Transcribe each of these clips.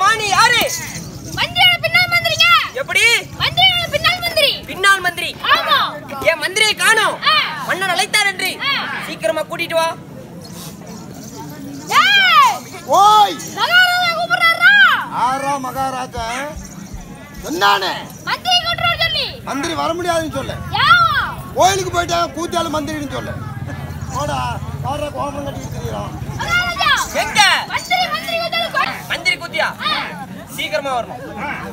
ஆமா நீ யாரு மந்திரியோட பின்னால் மந்திரிங்க எப்படி மந்திரியோட பின்னால் மந்திரி பின்னால் மந்திரி ஆமா என் மந்திரியை காணோம் ஆ. மன்னர் அழைத்தார் என்று ஆ. சீக்கிரமா கூட்டிட்டு வா ஏய் ஓய் மகாராஜா கூப்பிடுறாரா ஆறா மகாராஜா என்னானே மந்திரி கூப்பிடுற சொல்லி மந்திரி வர முடியாதுன்னு சொல்லு யாவா கோயிலுக்கு போயிட்டாங்க கூத்தியால மந்திரின்னு சொல்லு போடா பாடுற கோபம் கட்டிட்டு தெரியும் மகாராஜா எங்க மந்திரி மந்திரி கூப்பிடுற கொடு மந்திரி கூத்தியா ஆ. சீக்கிரமா வரணும்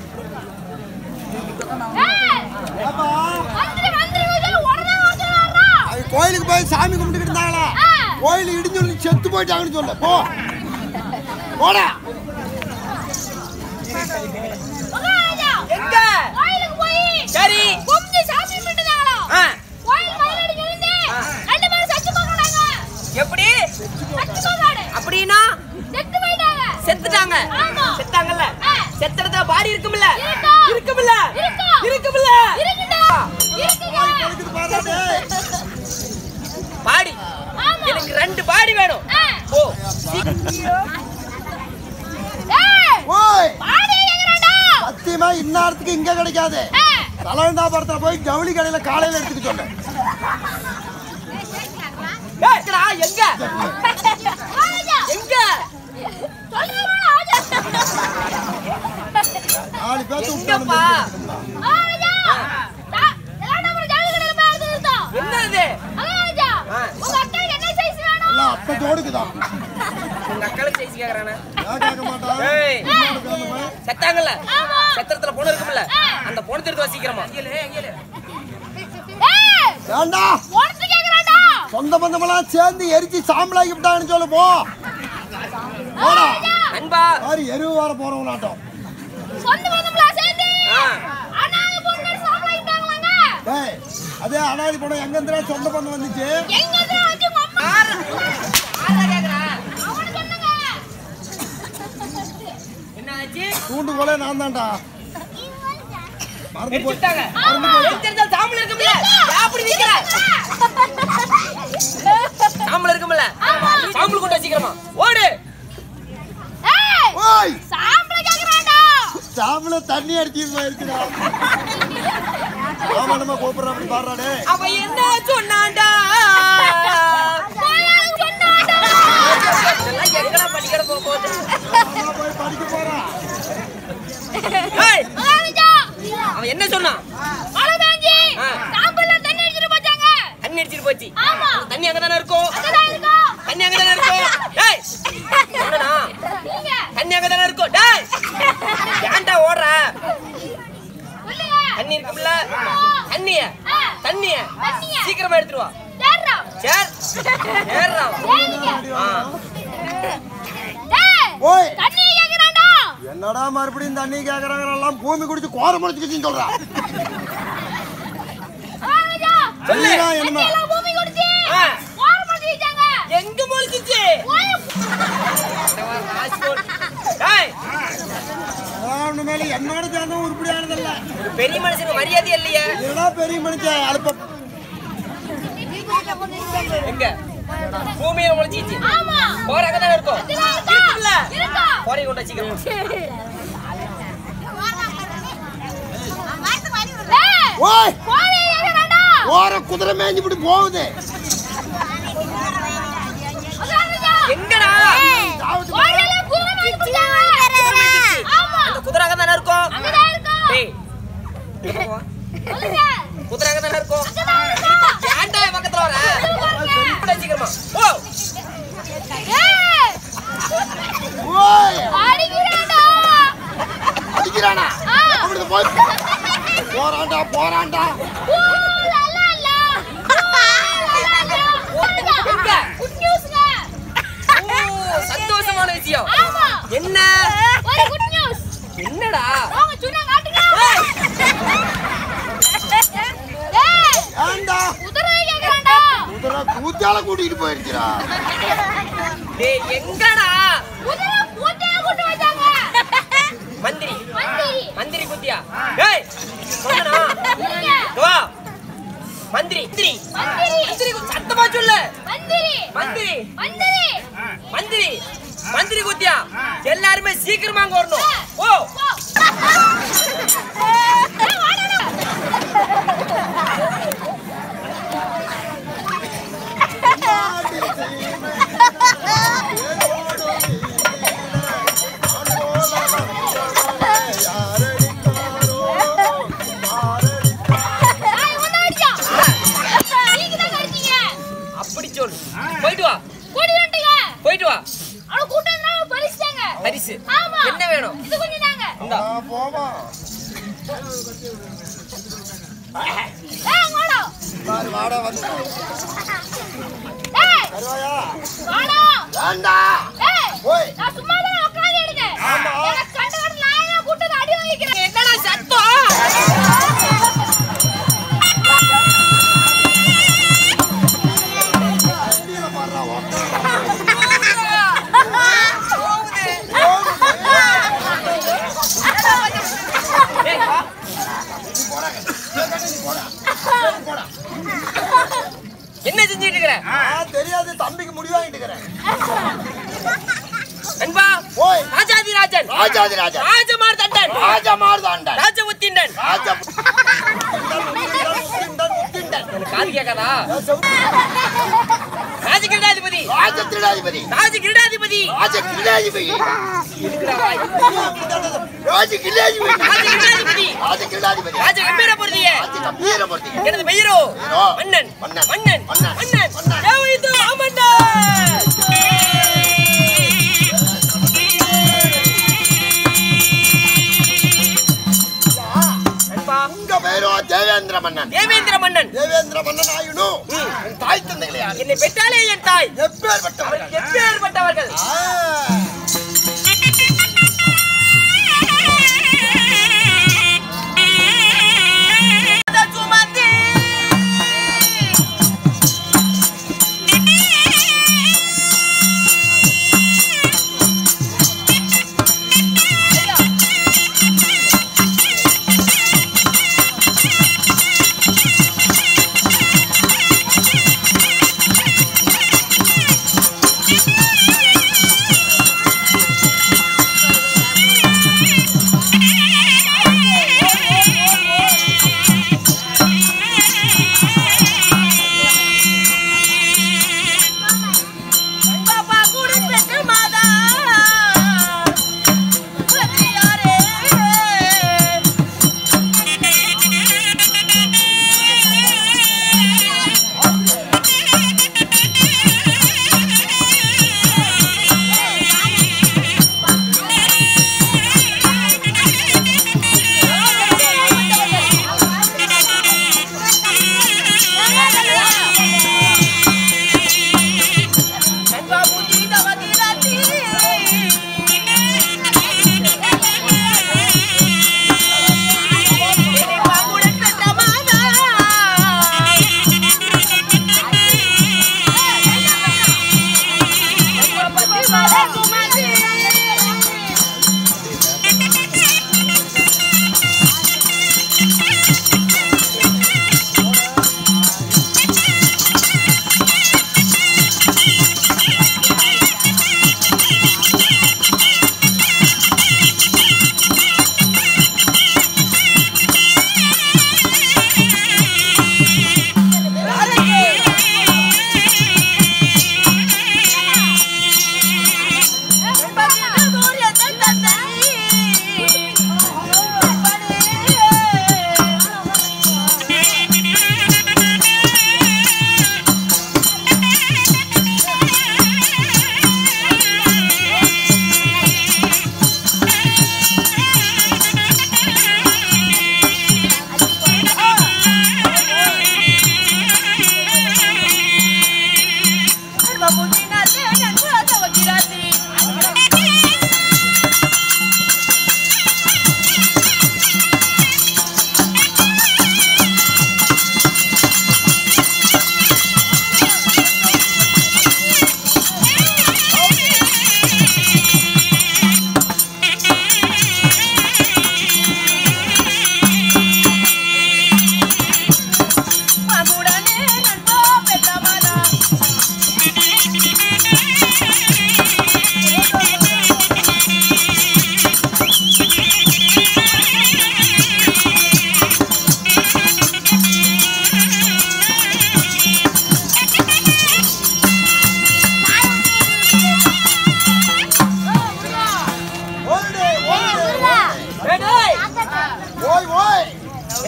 ஏய் அப்பா மந்திரி மந்திரி கூப்பிடுற உடனே வந்துறாரா அது கோயிலுக்கு போய் சாமி கும்பிட்டுக்கிட்டு இருந்தாங்களா ஆ. கோயில் இடிஞ்சு விழுந்து செத்து போயிட்டாங்கன்னு சொல்லு போ போடா மகாராஜா எங்க கோயிலுக்கு போய் சரி கும்பிட்டு சாமி கும்பிட்டுதாங்களா ஆ. கோயில் மயிலடி விழுந்து ஆ. ரெண்டு பேரும் செத்து போகிறாங்க எப்படி செத்து போகாடு அப்படின்னா செத்து போயிட்டாங்க செத்துட்டாங்க ஆமா. செத்தாங்கல்ல ஆ. செத்த இடத்துல பாடி இருக்கும்ல இருக்கும். இருக்கும்ல இருக்கும். இருக்கும்ல இருக்குடா இருக்குங்க இதுக்கு பாரு டேய். பாடி ஆமா. எனக்கு ரெண்டு பாடி வேணும் ஆ. ஓ ஏய் ஓய் பாடி எங்கடா சத்தியமா இந்நேரத்துக்கு இங்க கிடைக்காது ஏய் தலைவந்தாபுரத்துல போய் ஜவுளி கடையில காலையில எடுத்துக்க சொல்லு ஏய்டா, எங்க மகாராஜா எங்க சொல்லுங்க ராஜா நாலு பேர்த்து எங்கப்பா விட்டானுங்க. மகாராஜா தா- எல்லாரும் ஒரு ஜவுளி கடையில போய் எடுத்து இருந்தோம். என்னது மகாராஜா ஆ. உங்க அக்காவுக்கு என்ன சைஸ் வேணும் எல்லாம் அத்தை ஜோடுக்குதான் உங்க அக்காளுக்கு செய்தி கேக்குறானே ஏன் கேட்க மாட்டான் ஏய். இன்னொரு கிழமை. செத்தாங்கல்ல ஆமா. செத்தறத்துல பொண்ணு இருக்கும்ல ஆ. அந்த பொண்ணு திருத்து வா சீக்கிரமா ஏய் ஏண்டா உனக்கு கேக்குறாடா சொந்த பந்தமெல்லாம் சேர்ந்து எரிச்சு சாம்பலாக்கி விட்டாங்கன்னு சொல்லு போ போடா நண்பா யாரு எருவு வர போறவங்களாட்டம் சொந்த பந்தங்களா சேர்ந்து ஆ. அண்ணாங்க பொண்ணு சாப்பிட்டாங்களாங்க ஏய் அதே அனாதி படம் எங்க இருந்தா சொந்த பந்தம் வந்துச்சு எங்க இருந்து வந்து உங்க அம்மா ஆறு ஆறா கேக்குறா அவனு சொன்னங்க என்ன ஆச்சு தூண்டு போல நான் தான்டா மறந்து போய் எடுத்துட்டாங்க ஆமா. எடுத்துட்டா சாம்பல் இருக்கும்ல அப்படி நிக்கிற சாம்பல் இருக்கும்ல சாம்பல் கொண்டு வா சீக்கிரமா ஓடு ஏய் ஓய் சாப்பிட கேக்குறாடா சாம்பல தண்ணி அடிச்சு போயிருக்குடா ஆமா நம்ம கூப்பிடுற அப்படி பாடுறாடே அவ என்ன சொன்னான்டா போயாலும் சொன்னாடா இதெல்லாம் எங்கடா படிக்கிற போக போகுது ஆமா, போய் படிக்க போறான் ஏய், மகாராஜா அவன் என்ன சொன்னான் மழை பெஞ்சு ஆ. சாம்பல்ல தண்ணி அடிச்சிட்டு போச்சாங்க தண்ணி அடிச்சிட்டு போச்சு ஆமா. அந்த தண்ணி அங்கதானே இருக்கும் அங்கதான் இருக்கும் தண்ணி அங்கதானே இருக்கும் டேய் என்னடா நீங்க தண்ணி அங்கதானே இருக்கும் டேய் ஏன்டா ஓடுற சொல்லுங்க தண்ணி இருக்கும்ல தண்ணிய ஆ. தண்ணிய தண்ணிய. சீக்கிரமா எடுத்துட்டு வா சேர்றா சேர் ஏறா ஏறிங்க ஆ டேய் ஓய் தண்ணி கேக்குறாடா என்னடா மறுபடியும் தண்ணி கேக்குறாங்க எல்லாம் பூமி குடிச்சு கோர முடிச்சுக்கிச்சின்னு சொல்றான் மகாராஜா சொல்லு. சொல்லுடா என்னமா தண்ணி எல்லாம் பூமி குடிச்சு ஆ. ஓர மாட்டி வச்சாங்க எங்க முழிச்சிச்சு ஓய டேய் அவனு மேல என்னோட சேர்ந்தும் உருப்படியானதில்ல ஒரு பெரிய மனுஷனுக்கு மரியாதை இல்லையே என்னடா பெரிய மனுஷன் அழுப்ப எங்க பூமியில முளைச்சிச்சு ஆமா போற அங்கதானே இருக்கும் இதுல இருக்கா? இருக்குல்ல இருக்கா? போரை கொண்டு வா சீக்கிரமா டேய் ஓய் கோழி கேக்குறாடா ஓர குதிரை மேய்ஞ்சு இப்படி போகுது மகாராஜா எங்கடா சாவத்து கோழி எல்லாம் குதிரை மேய்ச்சி போச்சாங்க ஆமா அந்த குதிரை அங்கதானே இருக்கும் அங்கதான் இருக்கும் டேய் இங்க பக்கம் வா. சொல்லுங்க குதிரை அங்கதானே இருக்கும் அங்கதான் இருக்கும் ஏன்டா என் பக்கத்துல வர கொண்டு வா சீக்கிரமா ஓ ஏய் ஓய் அடிக்கிறாடா அடிக்கிறானா ஆ. அப்படி போய் போறான்டா போறான்டா ஊ, லா, லா, லா. ஊ, லா, லா, லா. எங்க? Good newsங்க. ஓ, சந்தோஷமான விஷயம் ஆமா என்ன ஒரு good news. என்னடா வாங்க, சுண்ணா காட்டுங்க. ஏய், ஏய், ஏன்டா குதிரை கேக்குறான்டா. குதிரை கூத்தியால கூட்டிட்டு போயிருக்கிறா டேய் எங்கடா குதிரை கூட்டையா கூட்டு வச்சாங்க. மந்திரி மந்திரி. மந்திரி குத்தியா ஏய் சொன்னனா இல்லைங்க. இங்க வா மந்திரி மந்திரி மந்திரி. மந்திரி சத்தமா சொல்லு மந்திரி. மந்திரி மந்திரி. மந்திரி மந்திரி குத்தியா எல்லாருமே சீக்கிரமா அங்க வரணும் ஓ நான் இவன் தான் அடிச்சான். நீங்க தான் அடிச்சீங்க. அப்படி சொல்லு போயிட்டு வா கூட்டி வந்துட்டுங்க. போயிட்டு வா அவனை கூட்டு வந்தா அவன் பறிச்சுட்டாங்க. பரிசு ஆமா. என்ன வேணும் இது கொஞ்சம் தாங்க. இந்தா போமா ஏய், அங்க வாடா. பாரு வாடா வந்து ஏய், வருவாயா வாடா. வேண்டா ஏய், போய் நான் சும்மா தான் உட்கார்ந்து இருக்கேன். ஆமா. எனக்கு கண்ட கண்ட நாயெல்லாம் கூட்டு வந்து அடி வாங்கிக்கிறேன். என்னடா சத்தம் வண்டியில பாடுறா ஓட்ட ஏய், வா. என்ன செஞ்சுட்டு இருக்கிற நான் தெரியாது தம்பிக்கு முடி வாங்கிட்டு இருக்கிறேன் நண்பா போய் ராஜாதி ராஜன் ராஜாதி ராஜா ராஜமார் தண்டன் ராஜா மார்தாண்டன் ராஜ உத்திண்டன் ராஜா முத்திண்டன் முத்திண்டன் எனக்கு காது கேட்காதா முத்திண்டன் ராஜ கிரீடாதிபதி ராஜ திருடாதிபதி ராஜ கிரீடாதிபதி ராஜ கிரீடாதிபதி இருக்கிறா வாய். ராஜ கிரீடாதிபதி ராஜ கிரீடாதிபதி ராஜ கிரீடாதிபதி ராஜ கம்பீர பொருதிய ராஜ கம்பீரமூர்த்தி எனது பெயரோ பெயரோ மன்னன் மன்னன். மன்னன் மன்னன். மன்னன் மன்னன். தேவைத்து அமர்ந்தார் நண்பா உங்க பெயரோ தேவேந்திர மன்னன் தேவேந்திர மன்னன் தேவேந்திர மன்னன் ஆயினும் உன் தாய் தந்தைகளே யாரு என்னை பெற்றாலே என் தாய் எப்பேற்பட்டவர்கள் எப்பேற்பட்டவர்கள் ஆ. சுமந்தி ஏய்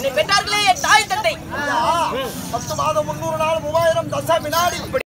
என்னை பெற்றார்களே என் தாய் தந்தை ஐயா, பத்து மாதம் முன்னூறு நாள் மூவாயிரம் தசா வினாடி